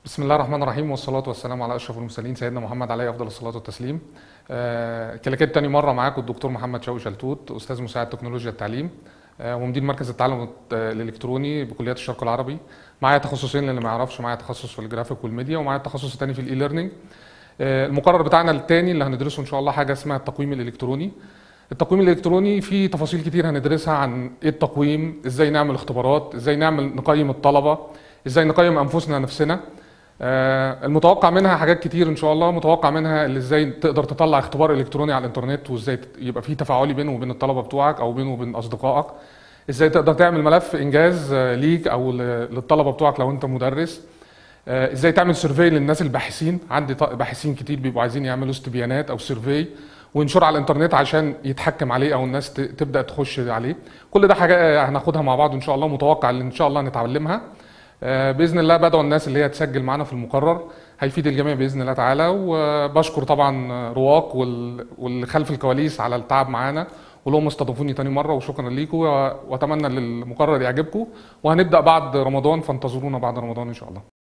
بسم الله الرحمن الرحيم والصلاة والسلام على أشرف المرسلين سيدنا محمد عليه أفضل الصلاة والتسليم. آه، كلاكيت تاني مرة معاكم الدكتور محمد شوقي شلتوت أستاذ مساعد تكنولوجيا التعليم آه، ومدير مركز التعلم الإلكتروني بكليات الشرق العربي. معايا تخصصين للي ما يعرفش معايا تخصص في الجرافيك والميديا ومعايا التخصص التاني في الإي ليرنينج. آه، المقرر بتاعنا التاني اللي هندرسه إن شاء الله حاجة اسمها التقويم الإلكتروني. التقويم الإلكتروني فيه تفاصيل كتير هندرسها عن إيه التقويم، إزاي نعمل اختبارات، إزاي نعمل نقيم الطلبة، إزاي نقيم أنفسنا نفسنا. آه، المتوقع منها حاجات كتير ان شاء الله متوقع منها اللي ازاي تقدر تطلع اختبار الكتروني على الانترنت وازاي ت- يبقى فيه تفاعلي بينه وبين الطلبه بتوعك او بينه وبين اصدقائك ازاي تقدر تعمل ملف انجاز آه، ليك او ل- للطلبه بتوعك لو انت مدرس آه، ازاي تعمل سيرفي للناس الباحثين عندي ط- باحثين كتير بيبقوا عايزين يعملوا استبيانات او سيرفي وينشر على الانترنت عشان يتحكم عليه او الناس ت- تبدا تخش عليه كل ده حاجه آه، هناخدها مع بعض ان شاء الله متوقع ان شاء الله نتعلمها آه، باذن الله بدعو الناس اللي هي تسجل معانا في المقرر هيفيد الجميع باذن الله تعالى وبشكر طبعا رواق وال- واللي خلف الكواليس على التعب معانا ولهم استضافوني تاني مره وشكرا ليكم واتمنى ان المقرر يعجبكم وهنبدا بعد رمضان فانتظرونا بعد رمضان ان شاء الله